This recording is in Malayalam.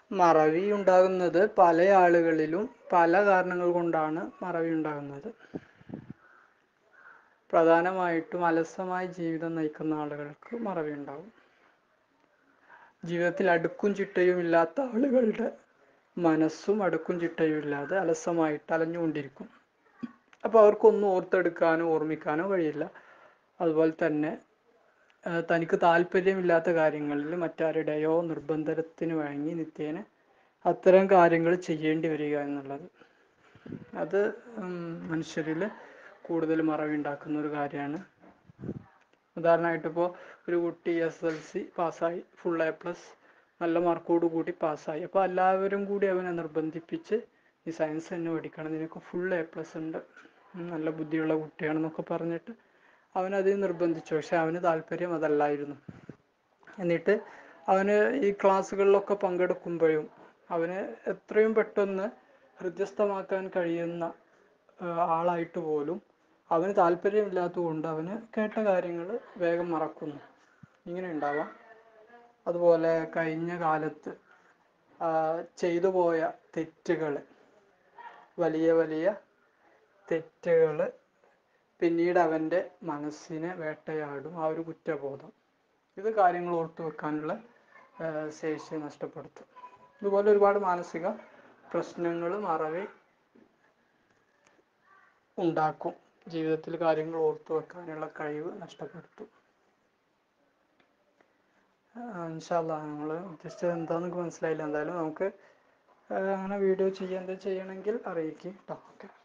മറവി ഉണ്ടാകുന്നത് പല ആളുകളിലും പല കാരണങ്ങൾ കൊണ്ടാണ് മറവി ഉണ്ടാകുന്നത് പ്രധാനമായിട്ടും അലസമായ ജീവിതം നയിക്കുന്ന ആളുകൾക്ക് മറവി ഉണ്ടാകും ജീവിതത്തിൽ അടുക്കും ചിട്ടയും ഇല്ലാത്ത ആളുകളുടെ മനസ്സും അടുക്കും ചിട്ടയും ഇല്ലാതെ അലസമായിട്ട് അലഞ്ഞുകൊണ്ടിരിക്കും അപ്പോൾ അവർക്കൊന്നും ഓർത്തെടുക്കാനോ ഓർമ്മിക്കാനോ കഴിയില്ല അതുപോലെ തന്നെ ആ, തനിക്ക് താല്പര്യമില്ലാത്ത കാര്യങ്ങളിൽ മറ്റാരുടെയോ നിർബന്ധത്തിന് വഴങ്ങി നിത്യേന അത്തരം കാര്യങ്ങൾ ചെയ്യേണ്ടി വരിക എന്നുള്ളത് അത് മനുഷ്യരിൽ കൂടുതൽ മറവിയുണ്ടാക്കുന്ന ഒരു കാര്യമാണ് ഉദാഹരണമായിട്ട് ഇപ്പോൾ ഒരു കുട്ടി എസ് എൽ സി പാസ്സായി ഫുൾ എ പ്ലസ് നല്ല മാർക്കോട് കൂടി പാസ്സായി അപ്പോൾ എല്ലാവരും കൂടി അവനെ നിർബന്ധിപ്പിച്ച് ഈ സയൻസ് തന്നെ പഠിക്കണം നിനക്ക് ഫുൾ എ പ്ലസ് ഉണ്ട് ഉം, നല്ല ബുദ്ധിയുള്ള കുട്ടിയാണെന്നൊക്കെ പറഞ്ഞിട്ട് അവനതിൽ നിർബന്ധിച്ചു പക്ഷെ അവന് താല്പര്യം അതല്ലായിരുന്നു എന്നിട്ട് അവന് ഈ ക്ലാസ്സുകളിലൊക്കെ പങ്കെടുക്കുമ്പോഴും അവന് എത്രയും പെട്ടെന്ന് ഹൃദ്യസ്ഥമാക്കാൻ കഴിയുന്ന ആ, ആളായിട്ട് പോലും അവന് താല്പര്യമില്ലാത്തത് കൊണ്ട് അവന് കേട്ട കാര്യങ്ങൾ വേഗം മറക്കുന്നു ഇങ്ങനെ ഉണ്ടാവാം അതുപോലെ കഴിഞ്ഞ കാലത്ത് ആ, ചെയ്തു പോയ തെറ്റുകൾ വലിയ വലിയ തെറ്റുകൾ പിന്നീട് അവൻ്റെ മനസ്സിനെ വേട്ടയാടും ആ ഒരു കുറ്റബോധം ഇത് കാര്യങ്ങൾ ഓർത്തു വെക്കാനുള്ള ആ, ശേഷി നഷ്ടപ്പെടുത്തും ഇതുപോലെ ഒരുപാട് മാനസിക പ്രശ്നങ്ങൾ മറവി ഉണ്ടാക്കും ജീവിതത്തിൽ കാര്യങ്ങൾ ഓർത്തു വെക്കാനുള്ള കഴിവ് നഷ്ടപ്പെടുത്തും ഇൻഷാല്ല നമ്മൾ ഉദ്ദേശിച്ചത് എന്താണെന്നൊക്കെ മനസ്സിലായില്ല എന്തായാലും നമുക്ക് ആ, അങ്ങനെ വീഡിയോ ചെയ്യാൻ എന്തെങ്കിലും ചെയ്യണമെങ്കിൽ അറിയിക്കും കേട്ടോ ഓക്കെ